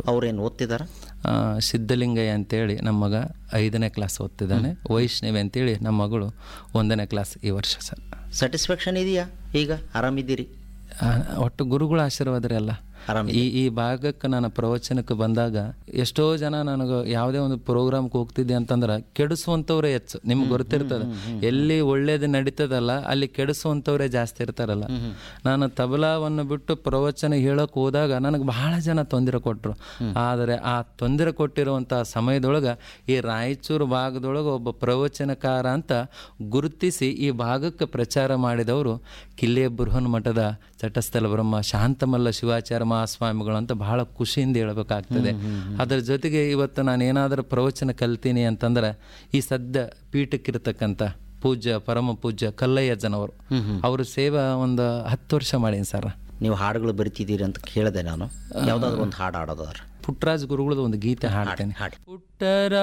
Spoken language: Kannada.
ಅವ್ರೇನು ಓದ್ತಿದಾರ ಆ, ಸಿದ್ಧಲಿಂಗಯ್ಯ ಅಂತೇಳಿ ನಮ್ಮ ಮಗ ಐದನೇ ಕ್ಲಾಸ್ ಓದ್ತಿದ್ದಾನೆ ವೈಷ್ಣವಿ ಅಂತೇಳಿ ನಮ್ಮ ಮಗಳು ಒಂದನೇ ಕ್ಲಾಸ್ ಈ ವರ್ಷ ಸರ್ ಸ್ಯಾಟಿಸ್ಫ್ಯಾಕ್ಷನ್ ಇದೆಯಾ ಈಗ ಆರಾಮಿದ್ದೀರಿ ಆ, ಒಟ್ಟು ಗುರುಗಳ ಆಶೀರ್ವಾದ ರೀ ಅಲ್ಲ ಈ ಈ ಭಾಗಕ್ಕೆ ನಾನು ಪ್ರವಚನಕ್ಕೆ ಬಂದಾಗ ಎಷ್ಟೋ ಜನ ನನಗೆ ಯಾವುದೇ ಒಂದು ಪ್ರೋಗ್ರಾಮ್ಗೆ ಹೋಗ್ತಿದ್ದೆ ಅಂತಂದ್ರೆ ಕೆಡಿಸುವಂಥವ್ರೇ ಹೆಚ್ಚು ನಿಮ್ಗೆ ಗೊತ್ತಿರ್ತದೆ ಎಲ್ಲಿ ಒಳ್ಳೇದು ನಡೀತದಲ್ಲ ಅಲ್ಲಿ ಕೆಡಿಸುವಂಥವ್ರೇ ಜಾಸ್ತಿ ಇರ್ತಾರಲ್ಲ ನಾನು ತಬಲಾವನ್ನು ಬಿಟ್ಟು ಪ್ರವಚನ ಹೇಳೋಕೆ ಹೋದಾಗ ನನಗೆ ಬಹಳ ಜನ ತೊಂದರೆ ಕೊಟ್ಟರು ಆದರೆ ಆ ತೊಂದರೆ ಕೊಟ್ಟಿರುವಂಥ ಸಮಯದೊಳಗೆ ಈ ರಾಯಚೂರು ಭಾಗದೊಳಗೆ ಒಬ್ಬ ಪ್ರವಚನಕಾರ ಅಂತ ಗುರುತಿಸಿ ಈ ಭಾಗಕ್ಕೆ ಪ್ರಚಾರ ಮಾಡಿದವರು ಕಿಲ್ಲೆ ಬೃಹನ್ ಮಠದ ಚಟಸ್ಥಲ ಬ್ರಹ್ಮ ಶಾಂತಮಲ್ಲ ಶಿವಾಚಾರ್ಯ ಮಹಾಸ್ವಾಮಿಗಳು ಅಂತ ಬಹಳ ಖುಷಿಯಿಂದ ಹೇಳ್ಬೇಕಾಗ್ತದೆ ಅದರ ಜೊತೆಗೆ ಇವತ್ತು ನಾನು ಏನಾದರೂ ಪ್ರವಚನ ಕಲ್ತೀನಿ ಅಂತಂದ್ರೆ ಈ ಸದ್ಯ ಪೀಠಕ್ಕಿರ್ತಕ್ಕಂಥ ಪೂಜ್ಯ ಪರಮ ಪೂಜ್ಯ ಕಲ್ಲಯ್ಯಜ್ಜನವರು ಅವ್ರ ಸೇವೆ ಒಂದು ಹತ್ತು ವರ್ಷ ಮಾಡೀನಿ ಸರ್ ನೀವು ಹಾಡುಗಳು ಬರಿತಿದ್ದೀರಿ ಅಂತ ಕೇಳಿದೆ ನಾನು ಯಾವುದಾದ್ರು ಒಂದು ಹಾಡು ಹಾಡೋದಾದ್ರೆ ಪುಟ್ಟರಾಜ್ ಗುರುಗಳದ್ದು ಒಂದು ಗೀತೆ ಹಾಡ್ತೇನೆ ಹಾಡಿ ಪುಟ್ಟರ